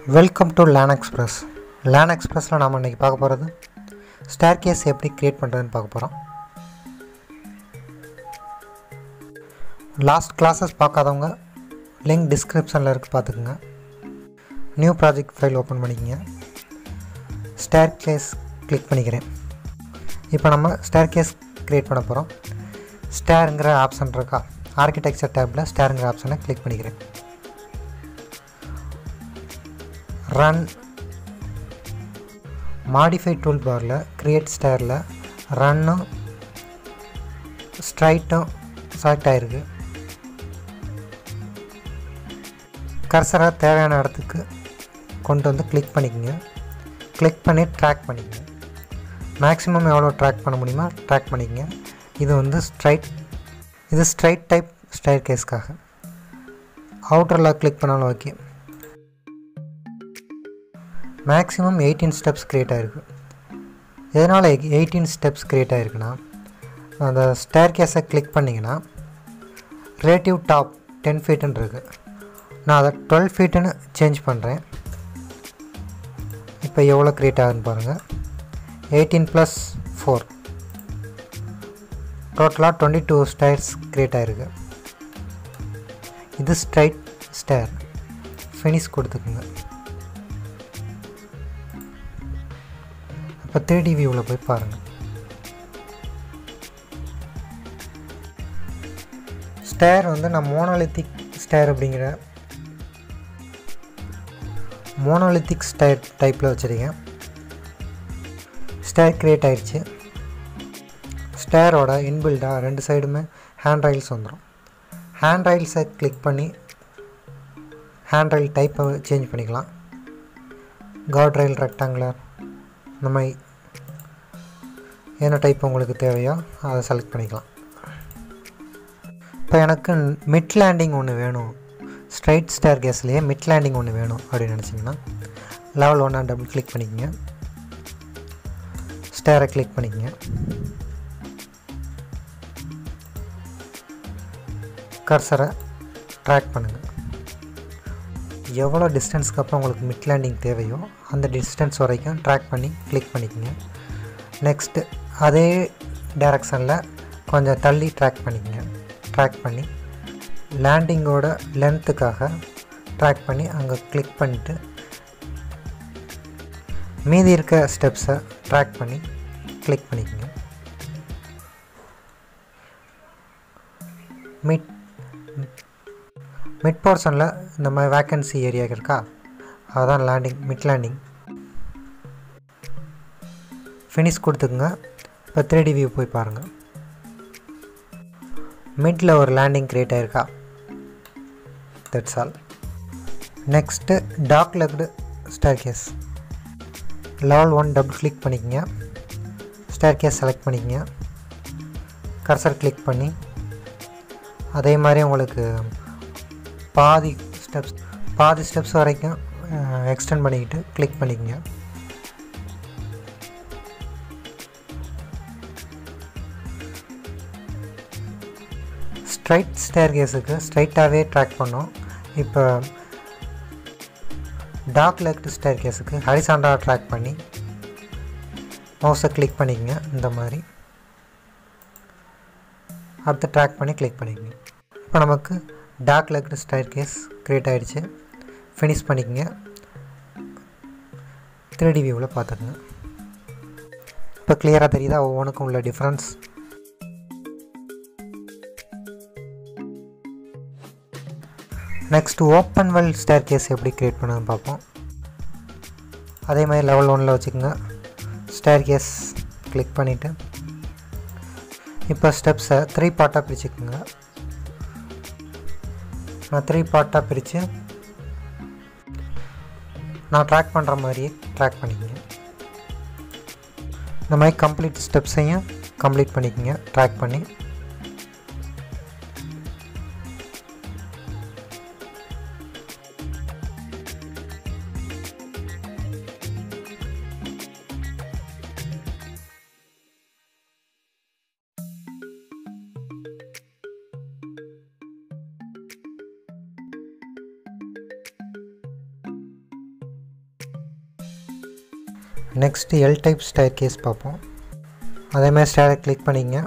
welcome to lane express lane எக்ஸ்பிரஸில் நாம் இன்றைக்கி பார்க்க போகிறது ஸ்டேர் கேஸ் எப்படி க்ரியேட் பண்ணுறதுன்னு பார்க்க போகிறோம் லாஸ்ட் கிளாஸஸ் பார்க்காதவங்க லிங்க் டிஸ்கிரிப்ஷனில் இருக்குது பார்த்துக்குங்க நியூ ப்ராஜெக்ட் ஃபைல் ஓப்பன் பண்ணிக்கங்க ஸ்டேர் கேஸ் கிளிக் பண்ணிக்கிறேன் இப்போ நம்ம ஸ்டேர் கேஸ் க்ரியேட் பண்ண போகிறோம் ஸ்டேருங்கிற ஆப்ஷன் இருக்கா ஆர்கிடெக்சர் டேப்பில் ஸ்டேருங்கிற ஆப்ஷனை கிளிக் பண்ணிக்கிறேன் ரன் மாடிஃபை டூல் பாரில் க்ரியேட் ஸ்டேரில் ரன்னும் ஸ்ட்ரைட்டும் செலக்ட் ஆகிருக்கு கர்சரை தேவையான இடத்துக்கு கொண்டு வந்து கிளிக் பண்ணிக்கோங்க கிளிக் பண்ணி ட்ராக் பண்ணிக்கங்க மேக்ஸிமம் எவ்வளோ ட்ராக் பண்ண முடியுமோ ட்ராக் பண்ணிக்கங்க இது வந்து ஸ்ட்ரைட் இது ஸ்ட்ரைட் டைப் ஸ்டைர் கேஸ்க்காக அவுட்டரில் கிளிக் பண்ணாலும் okay maximum eighteen steps create ஆகிருக்கு எதனால் எயிட்டீன் ஸ்டெப்ஸ் க்ரியேட் ஆகிருக்குன்னா அந்த ஸ்டேர் கேஸை கிளிக் பண்ணிங்கன்னா ரிலேட்டிவ் டாப் டென் ஃபீட்டுன்னு இருக்குது நான் அதை டுவெல் ஃபீட்டுன்னு சேஞ்ச் பண்ணுறேன் இப்போ எவ்வளோ க்ரியேட் ஆகுதுன்னு பாருங்கள் எயிட்டீன் ப்ளஸ் ஃபோர் டோட்டலாக டுவெண்ட்டி டூ ஸ்டேர்ஸ் க்ரியேட் ஆகிருக்கு இது ஸ்ட்ரைட் ஸ்டேர் ஃபினிஷ் கொடுத்துக்குங்க இப்போ த்ரீ வியூவில் போய் பாருங்கள் ஸ்டேர் வந்து நான் மோனோலித்திக் ஸ்டேர் அப்படிங்கிற மோனோலித்திக் ஸ்டேர் டைப்பில் வச்சுருக்கேன் ஸ்டேர் க்ரியேட் ஆயிடுச்சு ஸ்டேரோட இன்பில்டாக ரெண்டு சைடுமே ஹேண்ட் ரைல்ஸ் வந்துடும் ஹேண்ட் ரைல்ஸை கிளிக் பண்ணி ஹேண்ட் ரைல் டைப்பை சேஞ்ச் பண்ணிக்கலாம் கார்ட் ரயில் ரெக்டாங்குலர் இந்த மாதிரி என்ன டைப் உங்களுக்கு தேவையோ அதை செலக்ட் பண்ணிக்கலாம் இப்போ எனக்கு மிட் லேண்டிங் ஒன்று வேணும் ஸ்ட்ரைட் ஸ்டேர் கேஸ்லேயே மிட் லேண்டிங் ஒன்று வேணும் அப்படின்னு நினச்சிங்கன்னா லெவல் ஒன்றா டபுள் கிளிக் பண்ணிக்கங்க ஸ்டேரை கிளிக் பண்ணிக்கங்க கர்சரை ட்ராக் பண்ணுங்கள் எவ்வளோ டிஸ்டன்ஸ்க்கு அப்புறம் உங்களுக்கு மிட் லேண்டிங் தேவையோ அந்த டிஸ்டன்ஸ் வரைக்கும் ட்ராக் பண்ணி கிளிக் பண்ணிக்கங்க நெக்ஸ்ட்டு அதே டைரக்ஷனில் கொஞ்சம் தள்ளி ட்ராக் பண்ணிக்கங்க ட்ராக் பண்ணி லேண்டிங்கோட லென்த்துக்காக ட்ராக் பண்ணி அங்கே கிளிக் பண்ணிவிட்டு மீதி இருக்க ஸ்டெப்ஸை ட்ராக் பண்ணி கிளிக் பண்ணிக்கங்க மிட் மிட் போர்ஷனில் இந்த மாதிரி வேக்கன்சி ஏரியா இருக்கா அதுதான் லேண்டிங் மிட் லேண்டிங் ஃபினிஷ் கொடுத்துக்குங்க இப்போ த்ரீ வியூ போய் பாருங்கள் மிட்டில் ஒரு லேண்டிங் க்ரியேட் ஆயிருக்கா that's all next dog legged stair case level one double click பண்ணிக்கங்க ஸ்டேர் கேஸ் செலக்ட் பண்ணிக்கங்க கர்சர் கிளிக் பண்ணி அதே மாதிரி உங்களுக்கு பாதி ஸ்டெப்ஸ் பாதி ஸ்டெப்ஸ் வரைக்கும் எக்ஸ்டெண்ட் பண்ணிக்கிட்டு கிளிக் பண்ணிக்கங்க ஸ்ட்ரைட் ஸ்டேர் கேஸுக்கு ஸ்ட்ரைட்டாகவே ட்ராக் பண்ணோம் இப்போ டார்க் லெக்ட் ஸ்டேர் கேஸுக்கு ஹரிசாண்டாக ட்ராக் பண்ணி மவுஸை கிளிக் பண்ணிக்கங்க இந்த மாதிரி அடுத்து ட்ராக் பண்ணி கிளிக் பண்ணிக்கங்க இப்போ நமக்கு dog legged stair case create ஆகிடுச்சு ஃபினிஷ் பண்ணிக்கங்க த்ரீ வியூவில் பார்த்துக்குங்க இப்போ கிளியராக தெரியுதா ஒவ்வொன்றுக்கும் உள்ள difference next open well stair case எப்படி க்ரியேட் பண்ணதுன்னு பார்ப்போம் அதே மாதிரி லெவல் ஒனில் வச்சுக்கோங்க ஸ்டேர் கேஸ் கிளிக் பண்ணிவிட்டு இப்போ ஸ்டெப்ஸை த்ரீ பார்ட்டாக பிரிச்சுக்கோங்க நான் த்ரீ பார்ட்டாக பிரித்து நான் ட்ராக் பண்ணுற மாதிரியே ட்ராக் பண்ணிக்கங்க இந்த மாதிரி கம்ப்ளீட் ஸ்டெப்ஸையும் கம்ப்ளீட் பண்ணிக்கோங்க ட்ராக் பண்ணி next L type stair case பார்ப்போம் அதேமாதிரி ஸ்டேரை கிளிக் பண்ணிங்க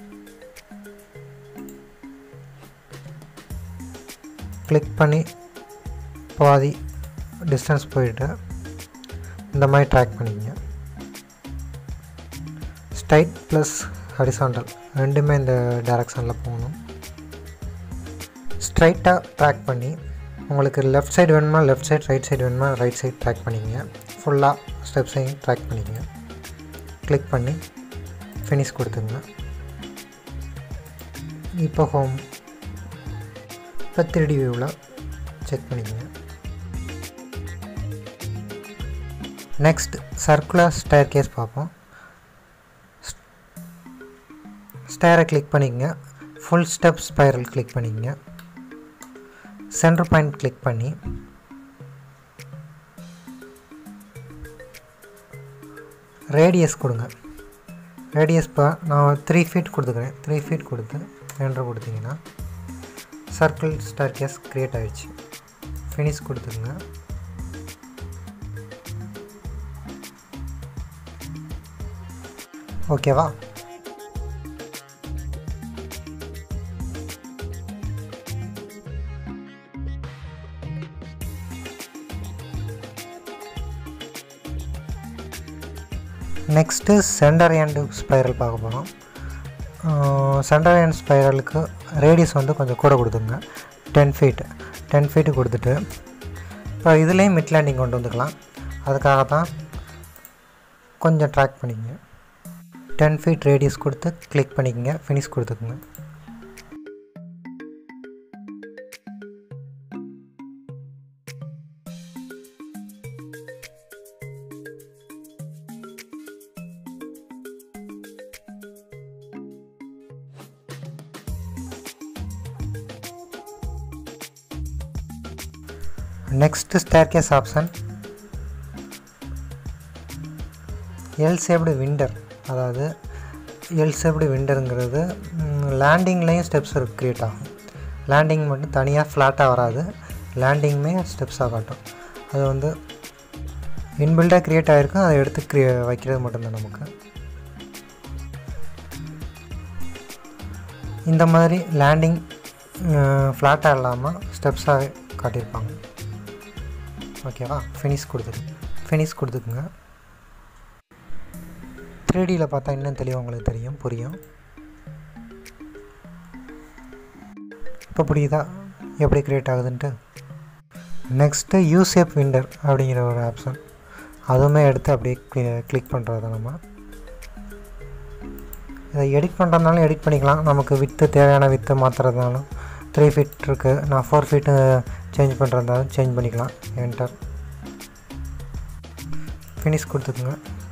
கிளிக் பண்ணி பாதி டிஸ்டன்ஸ் போயிட்டு இந்த மாதிரி ட்ராக் பண்ணிக்கங்க ஸ்ட்ரைட் ப்ளஸ் ஹரிசாண்டல் ரெண்டுமே இந்த டைரக்ஷனில் போகணும் ஸ்ட்ரைட்டாக ட்ராக் பண்ணி உங்களுக்கு லெஃப்ட் சைடு வேணுமா லெஃப்ட் சைடு ரைட் சைடு வேணுமா ரைட் சைடு ட்ராக் பண்ணிக்கங்க ஃபுல்லாக ஸ்டெப்ஸையும் ட்ராக் பண்ணிக்கங்க கிளிக் பண்ணி ஃபினிஷ் கொடுத்துங்க இப்போ ஹோம் இப்போ த்ரீடி வியூவில் செக் பண்ணிக்கங்க நெக்ஸ்ட் சர்க்குலர் ஸ்டேர் கேஸ் பார்ப்போம் ஸ்டேரை கிளிக் பண்ணிக்கங்க ஃபுல் ஸ்டெப் ஸ்பைரல் கிளிக் பண்ணிக்கங்க சென்டர் பாயிண்ட் கிளிக் பண்ணி ரேடியஸ் கொடுங்க ரேடியஸ் இப்போ நான் த்ரீ ஃபீட் கொடுத்துக்கிறேன் த்ரீ ஃபீட் கொடுத்து என்ட்ரு கொடுத்தீங்கன்னா சர்க்கிள் ஸ்டார் கேஸ் க்ரியேட் ஆகிடுச்சு ஃபினிஷ் கொடுத்துருங்க ஓகேவா நெக்ஸ்ட்டு சென்டர் எண்ட் ஸ்பைரல் பார்க்க போகிறோம் சென்டர் எண்ட் ஸ்பைரலுக்கு ரேடியஸ் வந்து கொஞ்சம் கூட கொடுத்துங்க டென் ஃபீட் டென் ஃபீட்டு கொடுத்துட்டு இப்போ இதுலேயும் மிட் லேண்டிங் கொண்டு வந்துக்கலாம் அதுக்காக தான் கொஞ்சம் ட்ராக் பண்ணிக்கங்க டென் ஃபீட் ரேடியஸ் கொடுத்து கிளிக் பண்ணிக்கங்க ஃபினிஷ் கொடுத்துக்குங்க next staircase option L shaped winder அதாவது எல் சேப்டு விண்டருங்கிறது லேண்டிங்லேயும் ஸ்டெப்ஸ் க்ரியேட் ஆகும் லேண்டிங் மட்டும் தனியாக ஃப்ளாட்டாக வராது லேண்டிங்குமே ஸ்டெப்ஸாக காட்டும் அது வந்து இன்பில்டாக க்ரியேட் ஆகிருக்கும் அதை எடுத்து க்ரியே வைக்கிறது மட்டும்தான் நமக்கு இந்த மாதிரி லேண்டிங் ஃப்ளாட்டாக இல்லாமல் ஸ்டெப்ஸாக காட்டியிருப்பாங்க ஓகேவா ஃபினிஷ் கொடுத்துருங்க ஃபினிஷ் கொடுத்துக்குங்க த்ரீடியில் பார்த்தா இன்னும் தெளிவாக உங்களுக்கு தெரியும் புரியும் இப்போ புரியுதா எப்படி க்ரியேட் ஆகுதுன்ட்டு நெக்ஸ்ட்டு யூசேப் விண்டர் அப்படிங்கிற ஒரு ஆப்ஷன் அதுவுமே எடுத்து அப்படியே கிளிக் பண்ணுறது நம்ம இதை எடிட் பண்ணுறதுனாலும் எடிட் பண்ணிக்கலாம் நமக்கு வித்து தேவையான வித்து மாற்றுறதுனாலும் த்ரீ ஃபீட் இருக்குது நான் ஃபோர் ஃபீட்டு சேஞ்ச் பண்ணுறதாலும் சேஞ்ச் பண்ணிக்கலாம் என்டர் ஃபினிஷ் கொடுத்துக்குங்க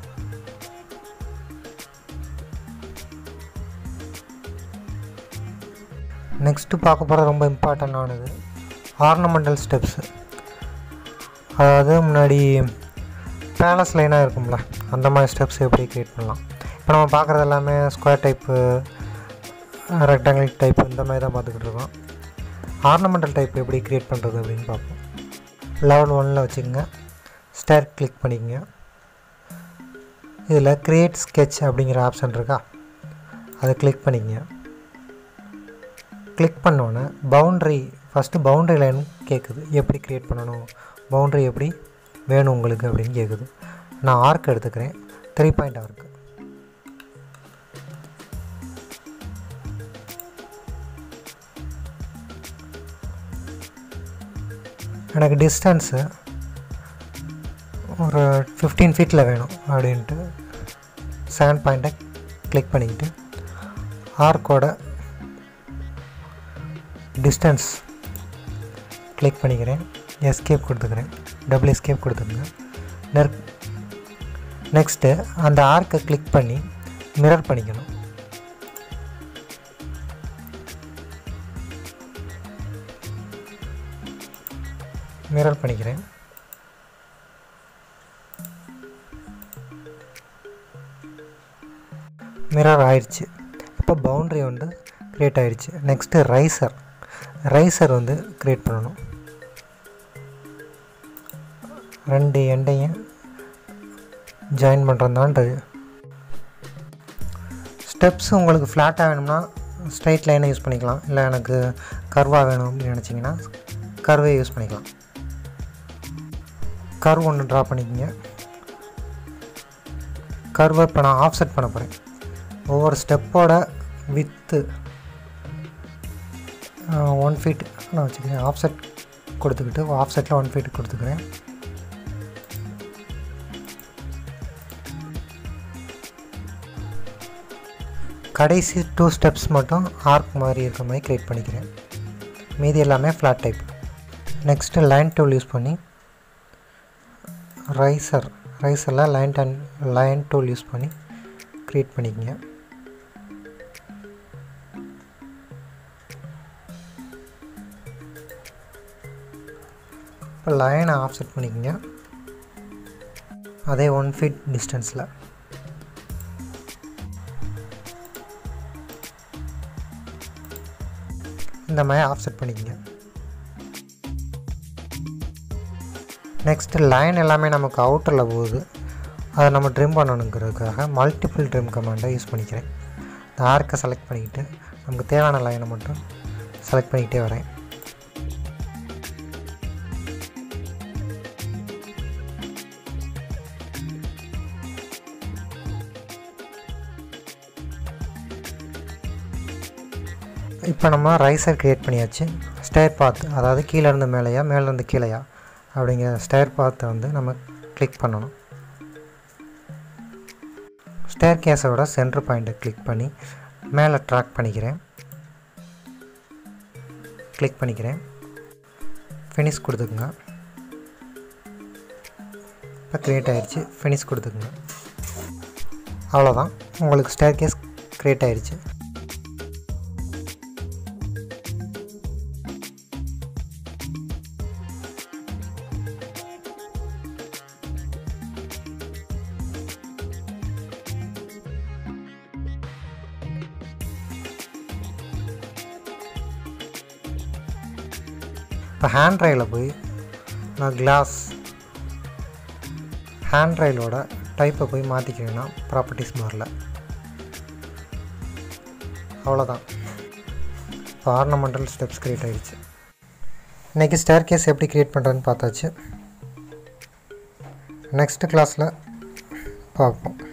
நெக்ஸ்ட்டு பார்க்க போகிற ரொம்ப இம்பார்ட்டண்டானது ஆர்னமெண்டல் ஸ்டெப்ஸு அதாவது முன்னாடி பேலஸ் லைனாக இருக்கும்ல அந்த மாதிரி ஸ்டெப்ஸ் எப்படி க்ரியேட் பண்ணலாம் இப்போ நம்ம பார்க்குறது எல்லாமே ஸ்கொயர் டைப்பு ரெக்டாங்கிள் டைப் இந்த மாதிரி தான் பார்த்துக்கிட்டு இருக்கோம் ஆர்னமெண்டல் டைப் எப்படி க்ரியேட் பண்ணுறது அப்படின்னு பார்ப்போம் லெவல் ஒனில் வச்சுக்கோங்க ஸ்டேர் கிளிக் பண்ணிக்கங்க இதில் க்ரியேட் ஸ்கெட்ச் அப்படிங்கிற ஆப்ஷன் இருக்கா அதை கிளிக் பண்ணிக்கங்க கிளிக் பண்ணோன்னே பவுண்ட்ரி ஃபஸ்ட்டு பவுண்ட்ரி லைன் கேட்குது எப்படி க்ரியேட் பண்ணணும் பவுண்ட்ரி எப்படி வேணும் உங்களுக்கு அப்படின்னு கேட்குது நான் ஆர்க் எடுத்துக்கிறேன் த்ரீ பாயிண்ட் ஆர்க்கு எனக்கு டிஸ்டன்ஸு ஒரு ஃபிஃப்டீன் ஃபீட்டில் வேணும் அப்படின்ட்டு செவன் பாயிண்ட்டை கிளிக் பண்ணிக்கிட்டு ஆர்க்கோட டிஸ்டன்ஸ் கிளிக் பண்ணிக்கிறேன் எஸ்கேப் கொடுத்துக்கிறேன் டபுள் எஸ்கேப் கொடுத்துருங்க நெர் நெக்ஸ்ட்டு அந்த ஆர்க்கை கிளிக் பண்ணி மிரர் பண்ணிக்கணும் மிரர் பண்ணிக்கிறேன் மிரர் ஆயிடுச்சு இப்போ பவுண்ட்ரி வந்து க்ரியேட் ஆயிடுச்சு நெக்ஸ்ட்டு ரைசர் ரைசர் வந்து க்ரியேட் பண்ணணும் ரெண்டு எண்டையும் ஜாயின் பண்ணுறதான்றது ஸ்டெப்ஸ் உங்களுக்கு ஃப்ளாட்டாக வேணும்னா ஸ்ட்ரைட் லைனை யூஸ் பண்ணிக்கலாம் இல்லை எனக்கு கர்வாக வேணும் அப்படின்னு நினச்சிங்கன்னா கர்வே யூஸ் பண்ணிக்கலாம் கர்வ் ஒன்று ட்ரா பண்ணிக்கோங்க கர்வை இப்போ நான் ஆஃப்செட் பண்ண போகிறேன் ஒவ்வொரு ஸ்டெப்போட வித்து ஒன் ஃபீட் நான் வச்சுக்கிறேன் ஆஃப்செட் கொடுத்துக்கிட்டு ஆஃப்செட்டில் ஒன் ஃபீட் கொடுத்துக்கிறேன் கடைசி டூ ஸ்டெப்ஸ் மட்டும் ஆர்க் மாதிரி இருக்க மாதிரி க்ரியேட் பண்ணிக்கிறேன் மீதி எல்லாமே flat type next line tool use பண்ணி ரைசர் ரைசரில் line done line tool use பண்ணி க்ரியேட் பண்ணிக்கங்க இப்போ லைனை ஆஃப்செட் பண்ணிக்கோங்க அதே ஒன் ஃபீட் டிஸ்டன்ஸில் இந்த மாதிரி ஆஃப்செட் பண்ணிக்கங்க நெக்ஸ்ட்டு லைன் எல்லாமே நமக்கு அவுட்டரில் போகுது அதை நம்ம ட்ரிம் பண்ணணுங்கிறதுக்காக மல்டிபிள் ட்ரிம் கமாண்டை யூஸ் பண்ணிக்கிறேன் இந்த ஆர்க்கை செலக்ட் பண்ணிக்கிட்டு நமக்கு தேவையான லைனை மட்டும் செலக்ட் பண்ணிக்கிட்டே வரேன் இப்போ நம்ம ரைசர் க்ரியேட் பண்ணியாச்சு ஸ்டேர் பாத் அதாவது கீழேருந்து மேலேயா மேலேருந்து கீழேயா அப்படிங்கிற ஸ்டேர் பாத்தை வந்து நம்ம கிளிக் பண்ணணும் ஸ்டேர் கேஸோட சென்டர் பாயிண்ட்டை கிளிக் பண்ணி மேலே ட்ராக் பண்ணிக்கிறேன் கிளிக் பண்ணிக்கிறேன் ஃபினிஷ் கொடுத்துக்குங்க இப்போ க்ரியேட் ஆயிடுச்சு ஃபினிஷ் கொடுத்துக்குங்க அவ்வளோதான் உங்களுக்கு ஸ்டேர் கேஸ் க்ரியேட் ஆயிடுச்சு இப்போ ஹேண்ட் ரையில் போய் நான் கிளாஸ் ஹேண்ட் ரைலோட டைப்பை போய் மாற்றிக்கிறேன்னா ப்ராப்பர்ட்டிஸ் பாரில் அவ்வளோதான் இப்போ ஆர்னமெண்டல் ஸ்டெப்ஸ் க்ரியேட் ஆகிடுச்சு இன்றைக்கி ஸ்டேர் கேஸ் எப்படி க்ரியேட் பண்ணுறதுன்னு பார்த்தாச்சு நெக்ஸ்ட் கிளாஸில் பார்ப்போம்